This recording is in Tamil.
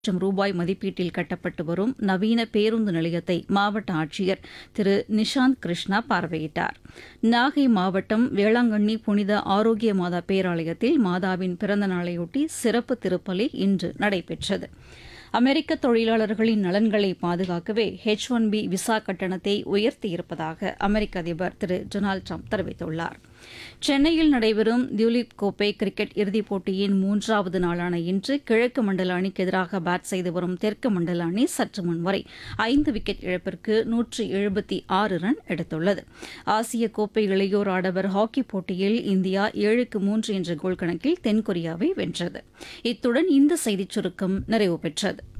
லட்சம் ரூபாய் மதிப்பீட்டில் கட்டப்பட்டு வரும் நவீன பேருந்து நிலையத்தை மாவட்ட ஆட்சியர் திரு நிஷாந்த் கிருஷ்ணா பார்வையிட்டார் நாகை மாவட்டம் வேளாங்கண்ணி புனித ஆரோக்கிய மாதா பேராலயத்தில் மாதாவின் பிறந்த நாளையொட்டி சிறப்பு திருப்பலி இன்று நடைபெற்றது அமெரிக்க தொழிலாளர்களின் நலன்களை பாதுகாக்கவே ஹெச் ஒன் பி விசா கட்டணத்தை உயர்த்தியிருப்பதாக அமெரிக்க அதிபர் திரு டொனால்டு ட்ரம்ப் தெரிவித்துள்ளார் சென்னையில் நடைபெறும் தியுலிப் கோப்பை கிரிக்கெட் இறுதிப் போட்டியின் மூன்றாவது நாளான இன்று கிழக்கு மண்டல அணிக்கு எதிராக பேட் செய்து வரும் தெற்கு மண்டல அணி சற்று முன் வரை ஐந்து விக்கெட் இழப்பிற்கு நூற்றி எழுபத்தி ஆறு ரன் எடுத்துள்ளது ஆசிய கோப்பை இளையோர் ஆடவர் ஹாக்கி போட்டியில் இந்தியா ஏழுக்கு மூன்று என்ற கோல் கணக்கில் தென்கொரியாவை வென்றது இத்துடன் இந்த செய்திச் சுருக்கம் நிறைவு பெற்றது